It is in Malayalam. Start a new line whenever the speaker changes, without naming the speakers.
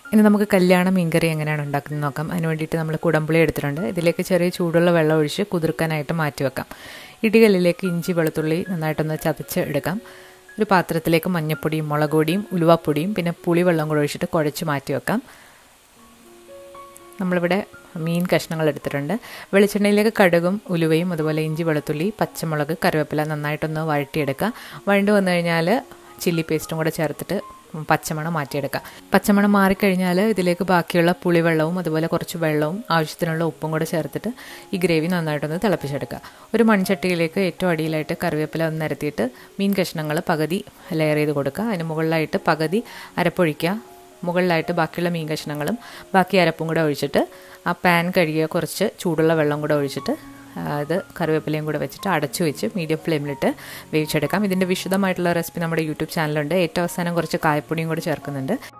ഇനി നമുക്ക് കല്യാണ മീൻകറി എങ്ങനെയാണ് ഉണ്ടാക്കുന്നത് നോക്കാം അതിന് വേണ്ടിയിട്ട് നമ്മൾ കുടംപുളി എടുത്തിട്ടുണ്ട് ഇതിലേക്ക് ചെറിയ ചൂടുള്ള വെള്ളം ഒഴിച്ച് കുതിർക്കാനായിട്ട് മാറ്റി വെക്കാം ഇടികല്ലിലേക്ക് ഇഞ്ചി വെളുത്തുള്ളി നന്നായിട്ടൊന്ന് ചതച്ച് എടുക്കാം ഒരു പാത്രത്തിലേക്ക് മഞ്ഞപ്പൊടിയും മുളക് പൊടിയും ഉലുവാപ്പൊടിയും പിന്നെ പുളിവെള്ളം കൂടെ ഒഴിച്ചിട്ട് കുഴച്ച് മാറ്റി വെക്കാം നമ്മളിവിടെ മീൻ കഷ്ണങ്ങൾ എടുത്തിട്ടുണ്ട് വെളിച്ചെണ്ണയിലേക്ക് കടുകും ഉലുവയും അതുപോലെ ഇഞ്ചി വെളുത്തുള്ളി പച്ചമുളക് കറിവേപ്പില നന്നായിട്ടൊന്ന് വഴറ്റിയെടുക്കുക വഴണ്ട് വന്നു കഴിഞ്ഞാൽ ചില്ലി പേസ്റ്റും കൂടെ ചേർത്തിട്ട് പച്ചമണം മാറ്റിയെടുക്കുക പച്ചമണം മാറിക്കഴിഞ്ഞാൽ ഇതിലേക്ക് ബാക്കിയുള്ള പുളിവെള്ളവും അതുപോലെ കുറച്ച് വെള്ളവും ആവശ്യത്തിനുള്ള ഉപ്പും കൂടെ ചേർത്തിട്ട് ഈ ഗ്രേവി നന്നായിട്ടൊന്ന് തിളപ്പിച്ചെടുക്കുക ഒരു മൺചട്ടിയിലേക്ക് ഏറ്റവും അടിയിലായിട്ട് കറിവേപ്പില ഒന്ന് നിരത്തിയിട്ട് മീൻ കഷ്ണങ്ങൾ പകുതി ലെയർ ചെയ്ത് കൊടുക്കുക അതിന് മുകളിലായിട്ട് പകുതി അരപ്പൊഴിക്കുക മുകളിലായിട്ട് ബാക്കിയുള്ള മീൻ കഷ്ണങ്ങളും ബാക്കി അരപ്പും കൂടെ ഒഴിച്ചിട്ട് ആ പാൻ കഴുകിയ കുറച്ച് ചൂടുള്ള വെള്ളം കൂടെ ഒഴിച്ചിട്ട് അത് കറിവേപ്പിലയും കൂടെ വെച്ചിട്ട് അടച്ചു വെച്ച് മീഡിയം ഫ്ലെയിമിലിട്ട് വേവിച്ചെടുക്കാം ഇതിൻ്റെ വിശദമായിട്ടുള്ള റെസിപ്പി നമ്മുടെ യൂട്യൂബ് ചാനലുണ്ട് ഏറ്റവും അവസാനം കുറച്ച് കായപ്പൊടിയും കൂടെ ചേർക്കുന്നുണ്ട്